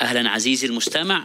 أهلا عزيزي المستمع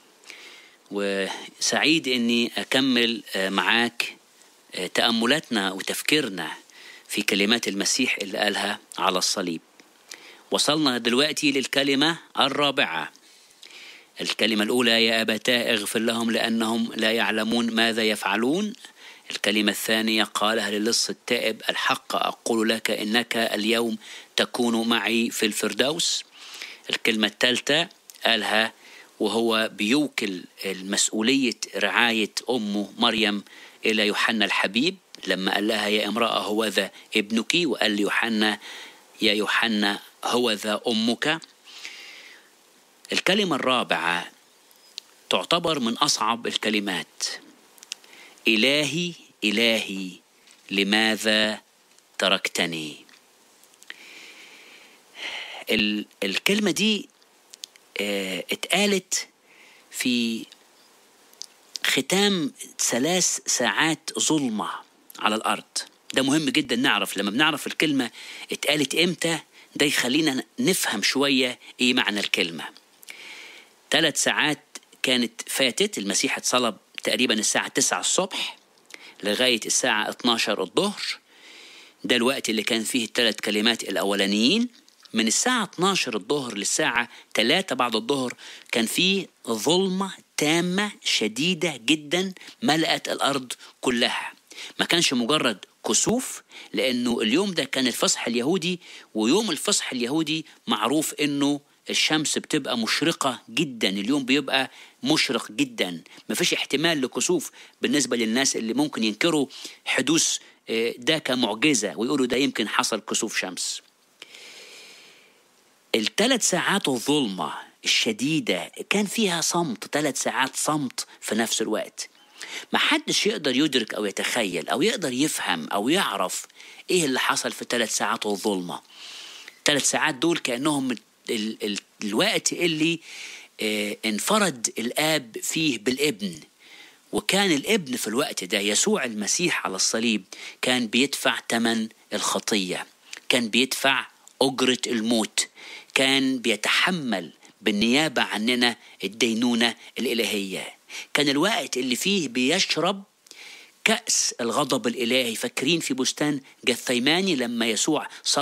وسعيد أني أكمل معاك تأملاتنا وتفكيرنا في كلمات المسيح اللي قالها على الصليب وصلنا دلوقتي للكلمة الرابعة الكلمة الأولى يا أبتاه اغفر لهم لأنهم لا يعلمون ماذا يفعلون الكلمة الثانية قالها للص التائب الحق أقول لك إنك اليوم تكون معي في الفردوس الكلمة الثالثة قالها وهو بيوكل المسؤولية رعاية أمه مريم إلى يوحنا الحبيب لما قال لها يا امرأة هو ذا ابنك وقال ليوحنا يا يوحنا هو ذا أمك الكلمة الرابعة تعتبر من أصعب الكلمات إلهي إلهي لماذا تركتني ال الكلمة دي اه اتقالت في ختام ثلاث ساعات ظلمة على الأرض ده مهم جدا نعرف لما بنعرف الكلمة اتقالت امتى ده يخلينا نفهم شوية ايه معنى الكلمة ثلاث ساعات كانت فاتت المسيح اتصلب تقريبا الساعة 9 الصبح لغاية الساعة 12 الظهر ده الوقت اللي كان فيه الثلاث كلمات الأولانيين من الساعة 12 الظهر للساعة 3 بعد الظهر كان فيه ظلمة تامة شديدة جدا ملأت الأرض كلها ما كانش مجرد كسوف لأنه اليوم ده كان الفصح اليهودي ويوم الفصح اليهودي معروف أنه الشمس بتبقى مشرقة جدا اليوم بيبقى مشرق جدا مفيش احتمال لكسوف بالنسبة للناس اللي ممكن ينكروا حدوث ده كمعجزة ويقولوا ده يمكن حصل كسوف شمس الثلاث ساعات الظلمة الشديدة كان فيها صمت ثلاث ساعات صمت في نفس الوقت ما حدش يقدر يدرك أو يتخيل أو يقدر يفهم أو يعرف إيه اللي حصل في ثلاث ساعات الظلمة ثلاث ساعات دول كأنهم ال ال الوقت اللي اه انفرد الآب فيه بالابن وكان الابن في الوقت ده يسوع المسيح على الصليب كان بيدفع ثمن الخطية كان بيدفع أجرة الموت كان بيتحمل بالنيابة عننا الدينونة الإلهية كان الوقت اللي فيه بيشرب كأس الغضب الإلهي فاكرين في بستان جثيماني لما يسوع